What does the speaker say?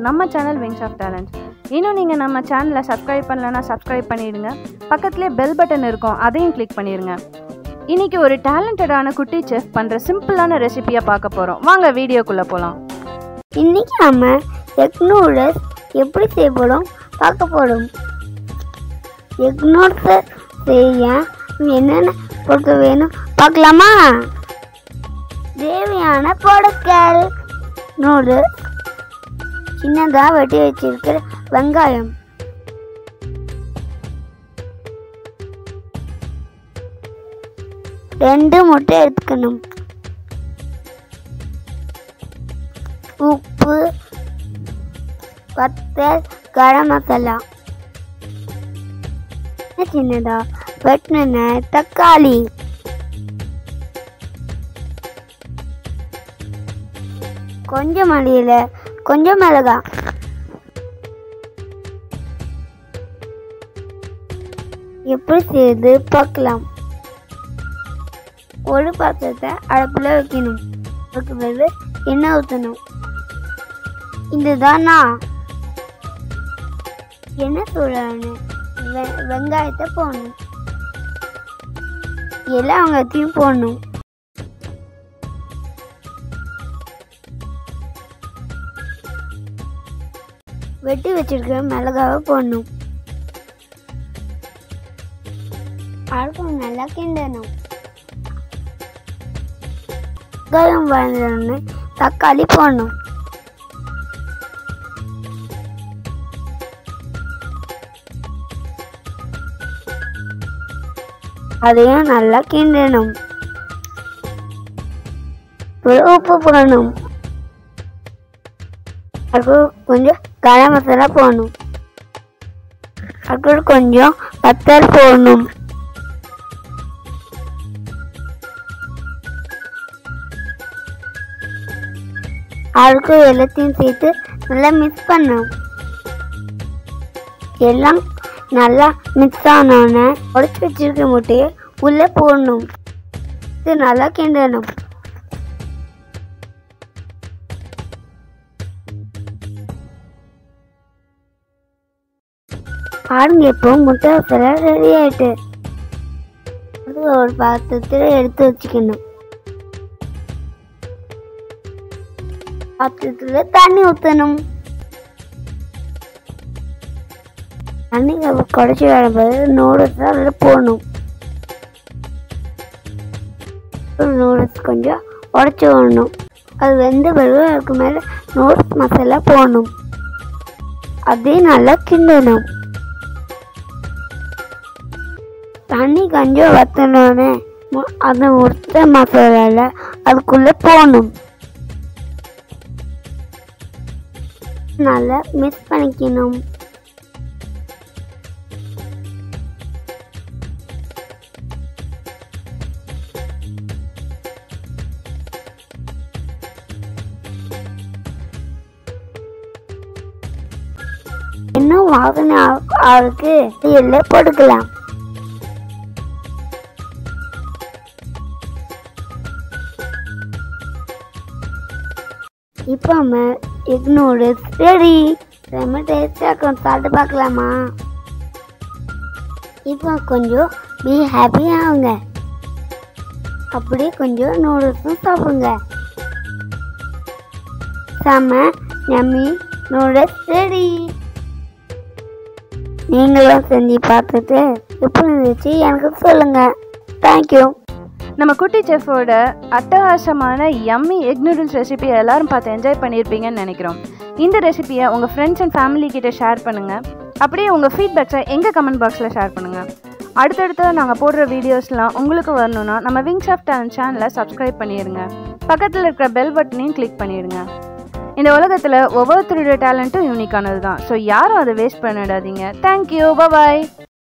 நம்ம channel wings of talent இன்னும் நீங்கள் நம்ம சேனலை சப்ஸ்கிரைப் பண்ணலன்னா சப்ஸ்கிரைப் பண்ணிடுங்க பக்கத்துலேயே பெல் பட்டன் இருக்கும் அதையும் கிளிக் பண்ணிடுங்க இன்னைக்கு ஒரு டேலண்டடான குட்டி செஃப் பண்ணுற சிம்பிளான ரெசிபியை பார்க்க போகிறோம் வாங்க வீடியோக்குள்ளே போகலாம் இன்னைக்கு நம்ம எக் நூடுல்ஸ் எப்படி செய்யப்படும் பார்க்க போகிறோம் எக் நூடுல்ஸ் செய்ய என்னென்ன பொருட்கள் வேணும் பார்க்கலாமா தேவையான பொருட்கள் நூடுல்ஸ் சின்னதாக வெட்டி வச்சிருக்கிற வெங்காயம் ரெண்டு முட்டை எடுத்துக்கணும் உப்பு வத்தல் கரம் மசாலா சின்னதா வெட்டின தக்காளி கொஞ்சம் மல்லியில கொஞ்சம் மிளகா எப்படி செய்து பார்க்கலாம் ஒரு பாத்திரத்தை அடுப்பில் வைக்கணும் அதுக்கு பிறகு எண்ணெய் ஊற்றணும் இதுதானா எண்ணெய் சூடான வெ வெங்காயத்தை போடணும் எல்லா வெங்காயத்தையும் போடணும் வெட்டி வச்சிருக்கிற மிளகாவை போடணும் அடுப்பு நல்லா கிண்டணும் வெங்காயம் வளர்ந்தோடனே தக்காளி போடணும் அதையும் நல்லா கிண்டணும் அப்புறம் உப்பு போடணும் அதுக்கு கொஞ்சம் கரம் மசாலா போடணும் அதுக்கு கொஞ்சம் வத்தல் போடணும் அதுக்கு எல்லாத்தையும் சேர்த்து நல்லா மிக்ஸ் பண்ணணும் எல்லாம் நல்லா மிக்ஸ் ஆனோடனே உடச்சி வச்சிருக்க முட்டையை உள்ளே போடணும் இது நல்லா கிண்டணும் பாருங்க இப்போ முட்டை மசாலா ரெடி ஆயிட்டு அது ஒரு பாத்திரத்தில் எடுத்து வச்சுக்கணும் பாத்திரத்தில் தண்ணி ஊற்றணும் தண்ணி குறைச்சி வரும்போது நூடுல்ஸ் அதில் போடணும் நூடுல்ஸ் கொஞ்சம் உடச்சி விடணும் அது வெந்த பிறகு அதுக்கு மேலே நூடுல்ஸ் மசாலா போடணும் அதையும் நல்லா கிண்டணும் தண்ணி கொஞ்சம் வத்தனோடனே அந்த முட்டை மசாலாவில் அதுக்குள்ளே போகணும் நல்லா மிக்ஸ் பண்ணிக்கணும் இன்னும் வாசனை அவருக்கு எல்லாம் போட்டுக்கலாம் இப்போ நம்ம எக் நூடுல்ஸ் ரெடி செம்ம டேஸ்டாக இருக்கும் சாப்பிட்டு பார்க்கலாமா இப்போ கொஞ்சம் பி ஹாப்பி ஆகுங்க அப்படியே கொஞ்சம் நூடுல்ஸும் சாப்பிடுங்க செம்ம யம்மி நூடுல்ஸ் ரெடி நீங்களும் செஞ்சு பார்த்துட்டு எப்படி இருந்துச்சு எனக்கு சொல்லுங்கள் தேங்க்யூ நம்ம குட்டி செஃபோட அட்டகாசமான யம்மி எக் நூடுல்ஸ் ரெசிபியை எல்லாரும் பார்த்து என்ஜாய் பண்ணியிருப்பீங்கன்னு நினைக்கிறோம் இந்த ரெசிபியை உங்கள் ஃப்ரெண்ட்ஸ் அண்ட் ஃபேமிலி கிட்ட ஷேர் பண்ணுங்கள் அப்படியே உங்கள் ஃபீட்பேக்ஸை எங்கள் கமெண்ட் பாக்ஸில் ஷேர் பண்ணுங்கள் அடுத்தடுத்து நாங்கள் போடுற வீடியோஸ்லாம் உங்களுக்கு வரணும்னா நம்ம விங்ஸ் ஆஃப் டேலண்ட் சேனலை சப்ஸ்கிரைப் பண்ணிடுங்க பக்கத்தில் இருக்கிற பெல் பட்டனையும் கிளிக் பண்ணிடுங்க இந்த உலகத்தில் ஒவ்வொருத்தருடைய டேலண்ட்டும் யூனிக்கானது தான் ஸோ யாரும் அதை வேஸ்ட் பண்ணிடாதீங்க தேங்க்யூ பாய்